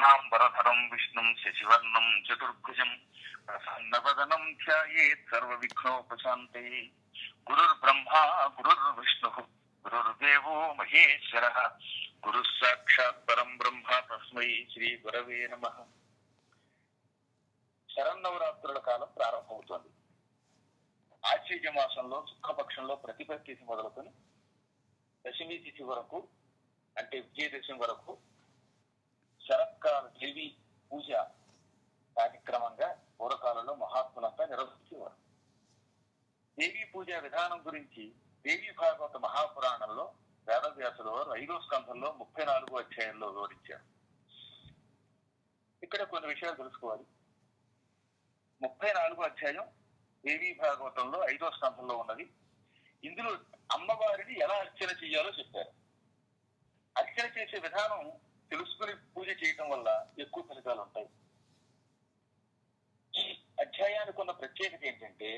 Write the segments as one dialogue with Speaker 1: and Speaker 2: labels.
Speaker 1: శుక్లాంబరధరం విష్ణుం శశివర్ణం చతుర్భుజం ప్రసన్నవదనం ధ్యాయేత్ సర్వవిఘ్నోపశాంతే గురుర్బ్రహ్మా గురుర్విష్ణు గురుర్దేవో మహేశ్వర గురు సాక్షాత్ పరం బ్రహ్మ తస్మై శ్రీ గురవే నమ శరన్నవరాత్రుల కాలం ప్రారంభమవుతోంది ఆశ్చర్య మాసంలో శుక్లపక్షంలో ప్రతిపత్తి తిథి మొదలుకొని దశమి తిథి వరకు అంటే విజయదశమి వరకు శరత్కాల దేవి పూజ కార్యక్రమంగా పూర్వకాలంలో మహాత్ములంతా నిర్వహించేవారు దేవీ పూజ విధానం గురించి దేవీ భాగవత మహాపురాణంలో వేదవ్యాసుల వారు ఐదో స్కంధంలో ముప్పై నాలుగో అధ్యాయంలో వివరించారు ఇక్కడ కొన్ని విషయాలు తెలుసుకోవాలి ముప్పై నాలుగో అధ్యాయం దేవీ భాగవతంలో ఐదో స్కంధంలో ఉన్నది ఇందులో అమ్మవారిని ఎలా అర్చన చేయాలో చెప్పారు అర్చన చేసే విధానం తెలుసుకుని పూజ చేయటం వల్ల ఎక్కువ ఫలితాలు ఉంటాయి ఈ అధ్యాయానికి ఉన్న ప్రత్యేకత ఏంటంటే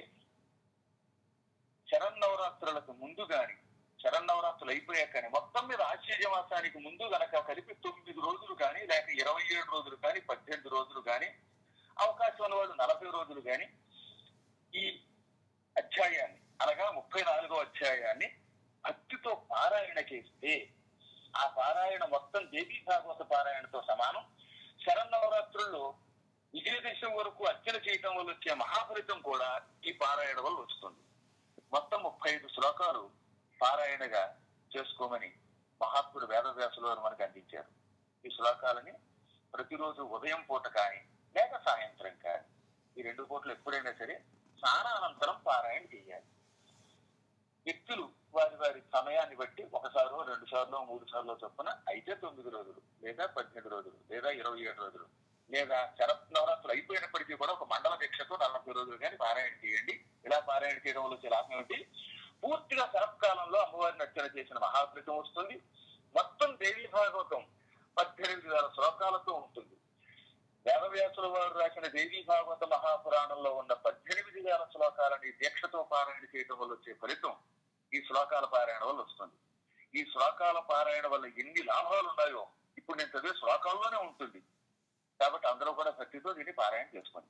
Speaker 1: శరన్నవరాత్రులకు ముందు గాని శరన్నవరాత్రులు అయిపోయాక కానీ మొత్తం మీద ఆశ్చర్యమాసానికి ముందు గనక కలిపి తొమ్మిది రోజులు కానీ లేక ఇరవై ఏడు రోజులు కానీ పద్దెనిమిది రోజులు కానీ అవకాశం ఉన్న వాళ్ళు నలభై రోజులు కానీ ఈ అధ్యాయాన్ని అనగా ముప్పై నాలుగో అధ్యాయాన్ని భక్తితో పారాయణ చేస్తే ఆ పారాయణ మొత్తం దేవీ భాగవత పారాయణతో సమానం శరన్నవరాత్రుల్లో విజయదశమి వరకు అర్చన చేయటం వల్ల వచ్చే మహాఫలితం కూడా ఈ పారాయణ వల్ల వస్తుంది మొత్తం ముప్పై ఐదు శ్లోకాలు పారాయణగా చేసుకోమని మహాత్ముడు వేదవ్యాసులు వారు మనకు అందించారు ఈ శ్లోకాలని ప్రతిరోజు ఉదయం పూట కానీ లేక సాయంత్రం కానీ ఈ రెండు పూటలు ఎప్పుడైనా సరే స్నానానంతరం పారాయణ చేయాలి వ్యక్తులు వారి వారి సమయాన్ని బట్టి ఒకసారో రెండు సార్లు మూడు సార్లు చొప్పున అయితే తొమ్మిది రోజులు లేదా పద్దెనిమిది రోజులు లేదా ఇరవై ఏడు రోజులు లేదా శరత్ నవరాత్రులు అయిపోయినప్పటికీ కూడా ఒక మండల దీక్షతో నలభై రోజులు కానీ పారాయణ చేయండి ఇలా పారాయణ చేయడం వల్ల వచ్చే లాభం ఏంటి పూర్తిగా శరత్కాలంలో అమ్మవారిని అర్చన చేసిన మహాఫలితం వస్తుంది మొత్తం దేవీ భాగవతం పద్దెనిమిది వేల శ్లోకాలతో ఉంటుంది వేదవ్యాసుల వారు రాసిన దేవీ భాగవత మహాపురాణంలో ఉన్న పద్దెనిమిది వేల శ్లోకాలని దీక్షతో పారాయణ చేయడం వల్ల వచ్చే ఫలితం ఈ శ్లోకాల పారాయణ వల్ల వస్తుంది ఈ శ్లోకాల పారాయణ వల్ల ఎన్ని లాభాలు ఉన్నాయో ఇప్పుడు నేను చదివే శ్లోకాల్లోనే ఉంటుంది కాబట్టి అందరూ కూడా భక్తితో దీన్ని పారాయణ చేసుకోండి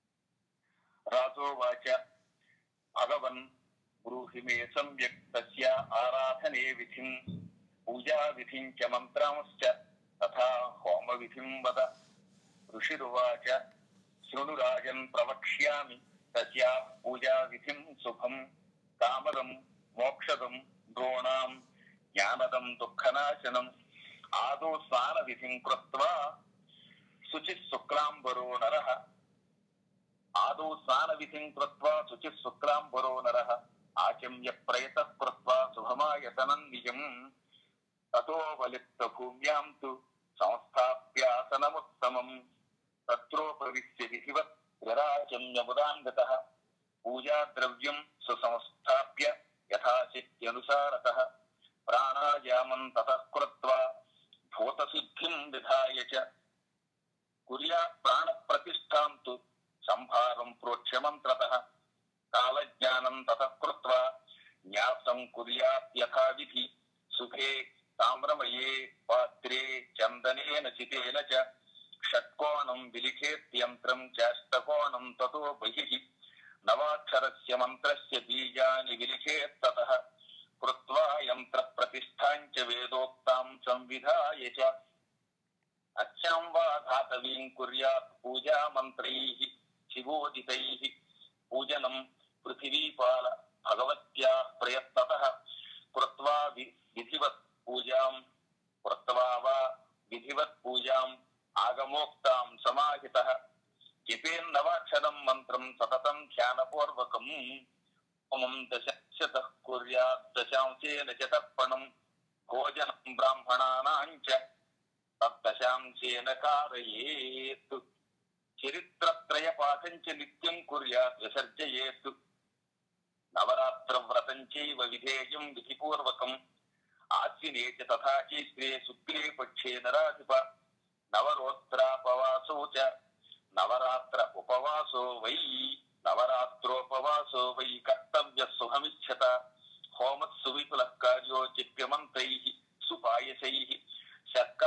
Speaker 1: రాజో వాచ భగవన్ బ్రూహి మే సమ్యక్ తస్య ఆరాధనే విధిం పూజా విధిం చ మంత్రాంశ్చ తథా హోమ విధిం వద ఋషిరువాచ శృణు రాజన్ ప్రవక్ష్యామి తస్యా పూజా విధిం శుభం కామదం మోక్షదం ద్రోణాం జ్ఞానదం దుఃఖనాశనం ఆదో స్నాన విధిం కృత్వా శుచి శుక్లాంబరో నర ఆదౌ స్నాన విధిం కృత్వా శుచి శుక్లాంబరో నర ఆచమ్య ప్రయత కృత్వా శుభమాయతనం నిజం తతో బలిప్త భూమ్యాం తు సంస్థాప్యాసనముత్తమం తత్రోపవిశ్య విధివత్ విరాచమ్యముదాంగత పూజా ద్రవ్యం సుసంస్థాప్య యథాశక్త్యనుసారత ప్రాణాయామం తతః కృత్వా భూతసిద్ధిం విధాయ చ కుర్యాత్ ప్రాణ ప్రతిష్టాం తు సంభారం ప్రోక్ష్యమంత్రత కాలజ్ఞానం తతః కృత్వా న్యాసం కుర్యాత్ యథావిధి సుఖే తామ్రమయే పాత్రే చందనేన చితేన చ షట్కోణం విలిఖేత్యంత్రం చాష్టకోణం తతో బహిః నవాక్షరస్య మంత్రస్య బీజాని విలిఖేత్తతః కృత్వా యంత్ర ప్రతిష్టాంచ వేదోక్తాం సంవిధాయ చ అర్చనం వా ధాతవీం కుర్యాత్ పూజా మంత్రైః శివోదితైః పూజనం పృథివీపాల భగవత్యా ప్రయత్నతః కృత్వా వి- విధివత్ పూజాం కృత్వా వా విధివత్ పూజాం ఆగమోక్తాం సమాహితః జపేన్నవాక్షరం మంత్రం సతతం ధ్యానపూర్వకం హోమం దశశతః కుర్యాత్ దశాంశేన చ తర్పణం భోజనం బ్రాహ్మణానాం చ తద్దశాంశేన కారయేత్ చరిత్రత్రయ పాఠం చ నిత్యం కుర్యాత్ విసర్జయేత్ నవరాత్ర వ్రతం చైవ విధేయం విధిపూర్వకం ఆశ్వినే చ తథా చైత్రే శుక్లే పక్షే నరాధిప నవరోత్రాపవాసో చ నవరాత్ర ఉపవాసో వై నవరాత్రోపవాసో వై కర్తవ్య సుఖమిచ్చత హోమత్సు విపుల కార్యో చిప్యమంత్రై సుపాయసై శర్కరాఖృ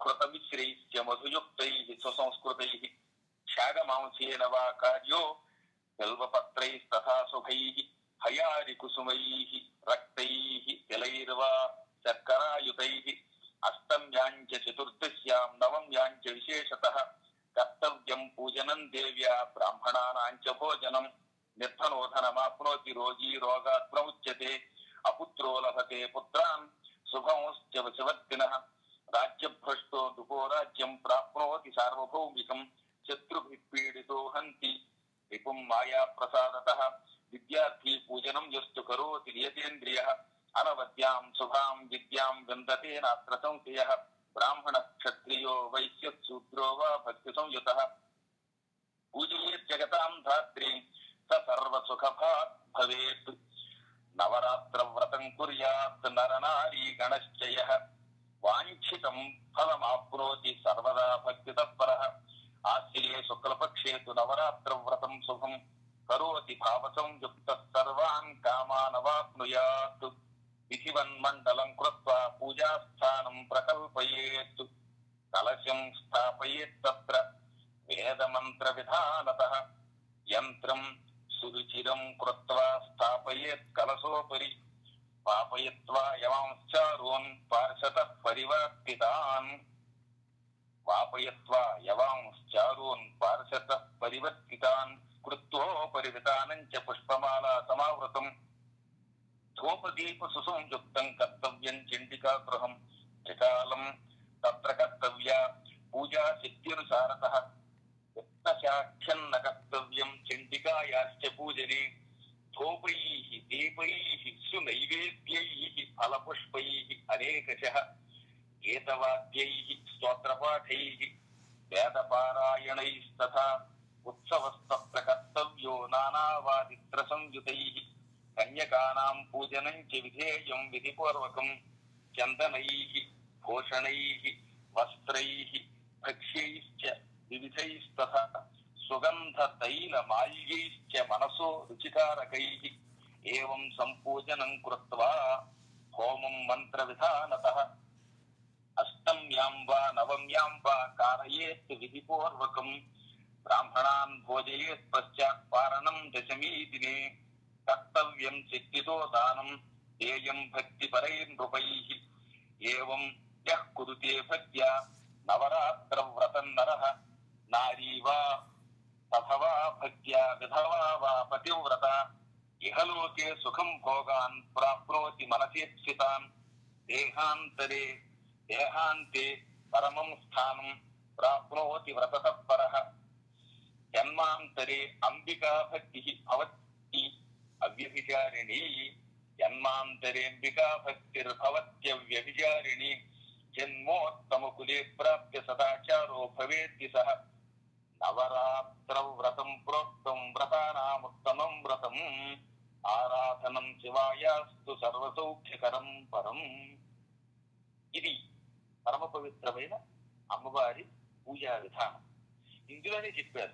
Speaker 1: కృత మిశ్రైశ్చ మధుయుక్తై సుసంస్కృతై క్షాగమాంసేన వా కార్యో బిల్వపత్రైస్తథా శుభై హయారి కుసుమై రక్తై తిలైర్వా శర్కరాయుతై అష్టమ్యాంచ చతుర్దశ్యాం నవమ్యాంచ విశేషత కర్తవ్యం పూజనం దేవ్యా బ్రాహ్మణానాంచ భోజనం నిర్ధనోధనమాప్నోతి రోగీ రోగాత్ ప్రముచ్యతే అపుత్రో లభతే పుత్రాన్ శుభంశ్చ వశవర్తిన రాజ్యభ్రష్టో దుపో రాజ్యం ప్రాప్నోతి సార్వభౌమికం శత్రుభిః పీడితో హంతి విపుం మాయా ప్రసాదత విద్యార్థి పూజనం యస్తు కరోతి నియతేంద్రియ అనవద్యాం శుభాం విద్యాం విందతే నాత్ర సంశయ బ్రాహ్మణ క్షత్రియో వైశ్య శూద్రో వా భక్తి సంయుత పూజయేత్ జగతాం ధాత్రి స సర్వసుఖభాగ్ భవేత్ నవరాత్ర వ్రతం కుర్యాత్ నరనారీ గణశ్చయ వాంఛితం ఫలమాప్నోతి సర్వదా భక్తి తత్పర ఆశ్చర్యే శుక్లపక్షే తు నవరాత్ర వ్రతం శుభం కరోతి భావసం యుక్త సర్వాన్ కామానవాప్నుయాత్ విధివన్మండలం కృత్వా పూజాస్థానం ప్రకల్పయేత్ కలశం స్థాపయేత్ తత్ర వేదమంత్ర విధానత యంత్రం సురుచిరం కృత్వా స్థాపయేత్ కలశోపరి పాపయత్వా యవాంశ్చారోన్ పార్శత పరివర్తితాన్ వాపయత్వా యవాంశ్చారోన్ పార్శత పరివర్తితాన్ కృత్వోపరివితానం చ పుష్పమాలా సమావృతం ధూపదీప సుసంయుక్తం కర్తవ్యం చండికా గృహం త్రికాలం తత్ర కర్తవ్య పూజా శక్త్యనుసారత శాఖ్యన్న కర్తవ్యం చండికాయాశ్చ పూజనే ధూపైః దీపైః సునైవేద్యైః ఫలపుష్పైః అనేకశః గీతవాద్యైః స్తోత్రపాఠైః వేదపారాయణైస్తథా ఉత్సవస్తత్ర కర్తవ్యో నానావాదిత్ర సంయుతైః కన్యకానాం పూజనం చ విధేయం విధిపూర్వకం చందనైః భూషణైః వస్త్రైః భక్ష్యైశ్చ వివిధైస్తథా సుగంధ తైల మాల్యైశ్చ మనసో రుచికారకైః ఏవం సంపూజనం కృత్వా హోమం మంత్ర విధానతః అష్టమ్యాం వా నవమ్యాం వా కారయేత్ విధిపూర్వకం బ్రాహ్మణాన్ భోజయేత్ పశ్చాత్ పారణం దశమీ దినే కర్తవ్యం శక్తితో దానం దేయం భక్తి నృపైః ఏవం యః కురుతే భక్త్యా నవరాత్ర వ్రతం నరః నారీ వా తథవా భక్త్యా విధవా వా పతివ్రత ఇహలోకే సుఖం భోగాన్ ప్రాప్నోతి మనసేప్సితాన్ దేహాంతరే దేహాంతే పరమం స్థానం ప్రాప్నోతి వ్రతతత్పరః జన్మాంతరే అంబికా భక్తి భవతి అవ్యభిచారిణీ జన్మాంతరేంబికా భక్తిర్భవత్యవ్యభిచారిణి జన్మోత్తమ కులే ప్రాప్య సదాచారో భవేత్తి సహ నవరాత్ర వ్రతం ప్రోక్తం వ్రతానాముత్తమం వ్రతం ఆరాధనం శివాయాస్తు సర్వసౌఖ్యకరం పరం ఇది పరమ పవిత్రమైన అమ్మవారి పూజా విధానం ఇందులోనే చెప్పారు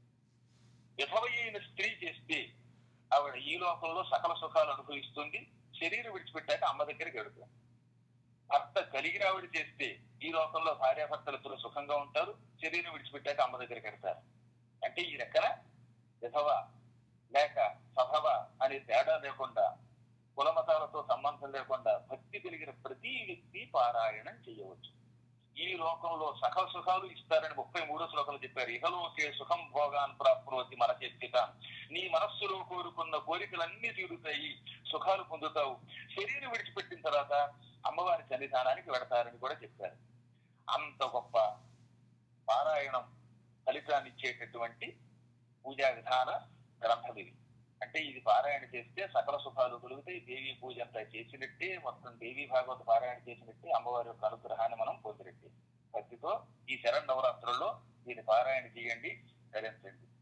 Speaker 1: విధవైన స్త్రీ చేస్తే ఆవిడ ఈ లోకంలో సకల సుఖాలు అనుభవిస్తుంది శరీరం విడిచిపెట్టాక అమ్మ దగ్గరికి వెళుతుంది భర్త కలిగిన ఆవిడ చేస్తే ఈ లోకంలో భార్యాభర్తలు సుఖంగా ఉంటారు శరీరం విడిచిపెట్టాక అమ్మ దగ్గరికి వెళ్తారు అంటే ఈ లెక్కన విధవ లేక సభవ అనే తేడా లేకుండా కులమతాలతో సంబంధం లేకుండా భక్తి కలిగిన ప్రతి వ్యక్తి పారాయణం చేయవచ్చు ఈ లోకంలో సకల సుఖాలు ఇస్తారని ముప్పై మూడో శ్లోకంలో చెప్పారు ఇహలోకే సుఖం భోగాన్ ప్రాప్నోతి మన చేతిత నీ మనస్సులో కోరుకున్న కోరికలన్నీ తీరుతాయి సుఖాలు పొందుతావు శరీరం విడిచిపెట్టిన తర్వాత అమ్మవారి సన్నిధానానికి వెడతారని కూడా చెప్పారు అంత గొప్ప పారాయణం ఫలితాన్ని ఇచ్చేటటువంటి పూజా విధాన గ్రంథం ఇది అంటే ఇది పారాయణ చేస్తే సకల సుఖాలు కలుగుతాయి దేవి పూజ అంతా చేసినట్టే మొత్తం దేవి భాగవత పారాయణ చేసినట్టే అమ్మవారి యొక్క అనుగ్రహాన్ని మనం పొందినట్టే భక్తితో ఈ శరణ్ నవరాత్రుల్లో దీన్ని పారాయణ చేయండి ధరించండి